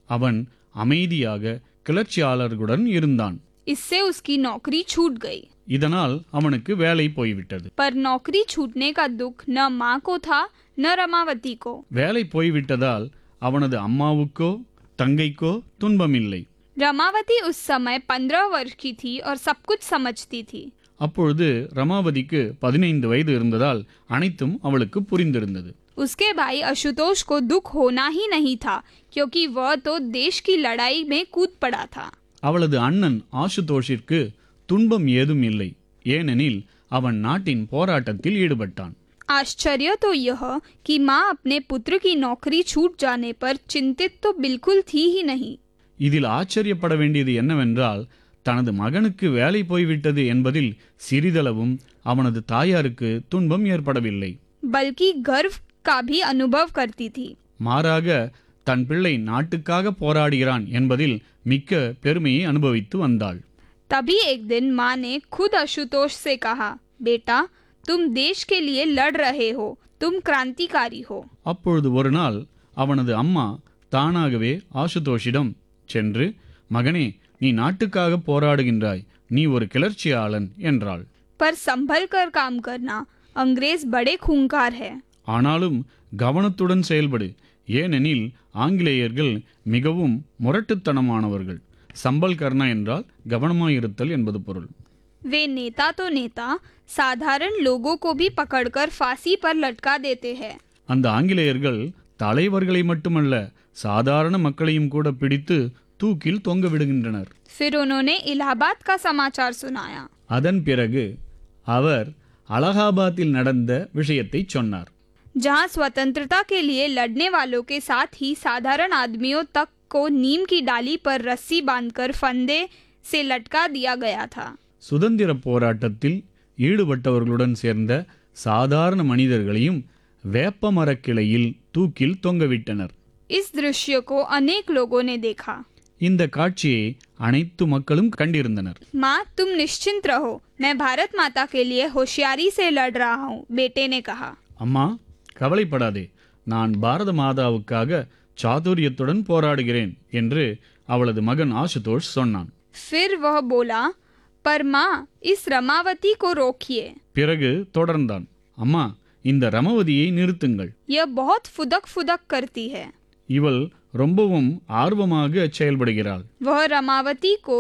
அவன் அமைதியாக கிளர்ச்சியாளர்களுடன் இருந்தான் इससे उसकी नौकरी छूट गई இதனால் அவனுக்கு வேலை போய்விட்டது पर नौकरी छूटने का दुख न माँ को था न रमावती को வேலை போய்விட்டதால் அவனது அம்மாவுக்கோ தங்கைக்கோ துன்பமில்லை रमावती उस समय पंद्रह वर्ष की थी और सब कुछ समझती थी அப்பொழுது ரமாவதிக்கு பதினைந்து வயது இருந்ததால் அனைத்தும் அவளுக்கு புரிந்திருந்தது उसके भाई आशुतोष को दुख होना ही नहीं था क्योंकि वह तो देश की लड़ाई में कूद पड़ा था அவளது அண்ணன் ஆசுதோஷிற்கு துன்பம் ஏதும் இல்லை ஏனெனில் அவன் நாட்டின் போராட்டத்தில் ஈடுபட்டான் आश्चर्य तो यह कि माँ अपने पुत्र की नौकरी छूट जाने पर चिंतित तो बिल्कुल थी ही नहीं இதில் ஆச்சரியப்பட வேண்டியது என்னவென்றால் தனது மகனுக்கு வேலை போய்விட்டது என்பதில் சிறிதளவும் அவனது தாயாருக்கு துன்பம் ஏற்படவில்லை बल्कि गर्व का भी अनुभव करती थी மாறாக தன் பிள்ளை நாட்டுக்காக போராடுகிறான் என்பதில் மிக்க பெருமையை அனுபவித்து வந்தாள் तभी एक दिन माँ ने खुद आशुतोष से कहा बेटा तुम देश के लिए लड़ रहे हो तुम क्रांतिकारी हो அப்பொழுது ஒரு நாள் அவனது அம்மா தானாகவே ஆசுதோஷிடம் சென்று மகனே நீ நாட்டுக்காக போராடுகின்றாய் நீ ஒரு கிளர்ச்சியாளன் என்றாள் पर संभल कर काम करना अंग्रेज बड़े खूंखार है ஆனாலும் கவனத்துடன் செயல்படு ஏனெனில் ஆங்கிலேயர்கள் மிகவும் முரட்டுத்தனமானவர்கள் சம்பல் கர்ணா என்றால் கவனமாயிருத்தல் என்பது பொருள் वे नेता तो नेता साधारण लोगों को भी पकड़कर फांसी पर लटका देते हैं அந்த ஆங்கிலேயர்கள் தலைவர்களை மட்டுமல்ல சாதாரண மக்களையும் கூட பிடித்து தூக்கில் தொங்க விடுகின்றனர் फिर उन्होंने इलाहाबाद का समाचार सुनाया அதன் பிறகு அவர் அலகாபாத்தில் நடந்த விஷயத்தை சொன்னார் जहां स्वतंत्रता के लिए लड़ने वालों के साथ ही साधारण आदमियों तक को नीम की डाली पर रस्सी बांधकर फंदे से लटका दिया गया था சுதந்திர போராட்டத்தில் ஈடுபட்டவர்களுடன் சேர்ந்த சாதாரண மனிதர்களையும் வேப்ப மரக்கிளையில் தூக்கில் தொங்கவிட்டனர் इस दृश्य को अनेक लोगों ने देखा இந்த காட்சியை அனைத்து மக்களும் கண்டிருந்தனர் माँ तुम निश्चिंत रहो मैं भारत माता के लिए होशियारी से लड़ रहा हूँ बेटे ने कहा அம்மா கவலைப்படாதே நான் பாரத மாதாவுக்காக சாதுரியத்துடன் போராடுகிறேன் என்று அவளது மகன் ஆசுதோஷ் சொன்னான் फिर वह बोला पर माँ इस रमावती को रोकिए பிறகு தொடர்ந்தான் அம்மா இந்த ரமவதியை நிறுத்துங்கள் यह बहुत फुदक फुदक करती है இவள் ரொம்பவும் ஆர்வமாக செயல்படுகிறாள் वह रमावती को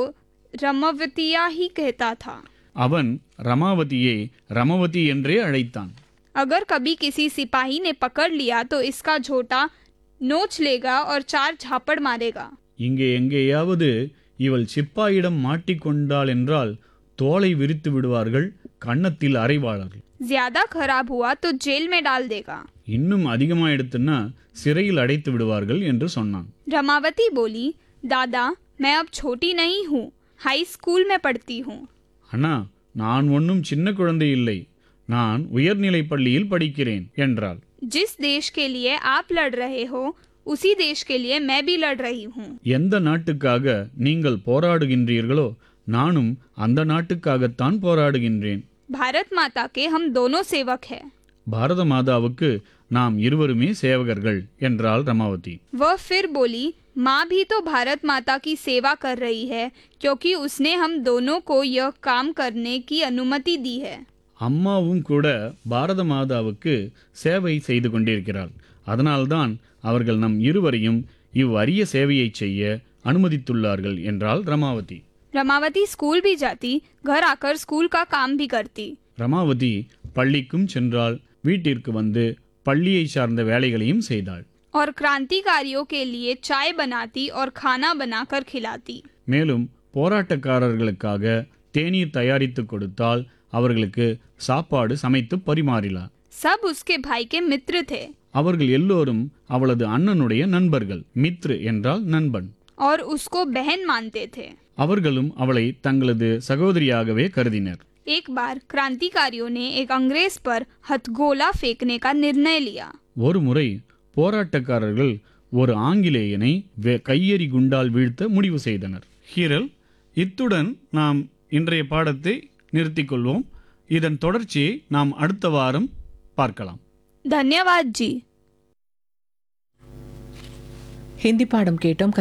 रमवतिया ही कहता था அவன் ரமாவதியை ரமவதி என்றே அழைத்தான் अगर कभी किसी सिपाही ने पकड़ लिया तो इसका झोटा नोच लेगा और चार झापड़ मारेगा இங்கே எங்கேயாவது இவள் சிப்பாயிடம் மாட்டிக்கொண்டாள் என்றால் தோலை விரித்து விடுவார்கள் கன்னத்தில் அறைவாளர்கள் ज्यादा खराब हुआ तो जेल में डाल देगा இன்னும் அதிகமாயிடுத்துன்னா சிறையில் அடைத்து விடுவார்கள் என்று சொன்னான் रमावती बोली दादा मैं अब छोटी नहीं हूँ हाई स्कूल में पढ़ती हूँ அண்ணா நான் ஒன்றும் சின்ன குழந்தை இல்லை நான் உயர்நிலைப் பள்ளியில் படிக்கிறேன் என்றாள் जिस देश के लिए आप लड़ रहे हो उसी देश के लिए मैं भी लड़ रही हूँ எந்த நாட்டுக்காக நீங்கள் போராடுகின்றீர்களோ நானும் அந்த நாட்டுக்காகத்தான் போராடுகின்றேன் भारत माता के हम दोनों सेवक हैं பாரத மாதாவுக்கு நாம் இருவருமே சேவகர்கள் என்றாள் ரமாவதி वह फिर बोली माँ भी तो भारत माता की सेवा कर रही है क्योंकि उसने हम दोनों को यह काम करने की अनुमति दी है அம்மாவும் கூட பாரத மாதாவுக்கு சேவை செய்து கொண்டிருக்கிறாள் அதனால்தான் அவர்கள் நம் இருவரையும் இவ்வரிய சேவையை செய்ய அனுமதித்துள்ளார்கள் என்றாள் ரமாவதி रमावती स्कूल भी जाती घर आकर स्कूल का काम भी करती ரமாவதி பள்ளிக்கும் சென்றாள் வீட்டிற்கு வந்து பள்ளியை சார்ந்த வேலைகளையும் செய்தாள் और क्रांतिकारियों के लिए चाय बनाती और खाना बनाकर खिलाती மேலும் போராட்டக்காரர்களுக்காக தேநீர் தயாரித்து கொடுத்தால் அவர்களுக்கு சாப்பாடு சமைத்து பரிமாறினார் सब उसके भाई के मित्र थे அவர்கள் எல்லோரும் அவளது அண்ணனுடைய நண்பர்கள் மித்ரு என்றால் நண்பன் और उसको बहन मानते थे அவர்களும் அவளை தங்களது சகோதரியாகவே கருதினர் एक बार क्रांतिकारियों ने एक अंग्रेज पर हथगोला फेंकने का निर्णय लिया ஒரு முறை போராட்டக்காரர்கள் ஒரு ஆங்கிலேயனை வே- கையெறி குண்டால் வீழ்த்த முடிவு செய்தனர் ஹீரல் இத்துடன் நாம் இன்றைய பாடத்தை நிறுத்திக் கொள்வோம் இதன் தொடர்ச்சியை நாம் அடுத்த வாரம் பார்க்கலாம் धन्यवाद जी ஹிந்தி பாடம் கேட்டோம்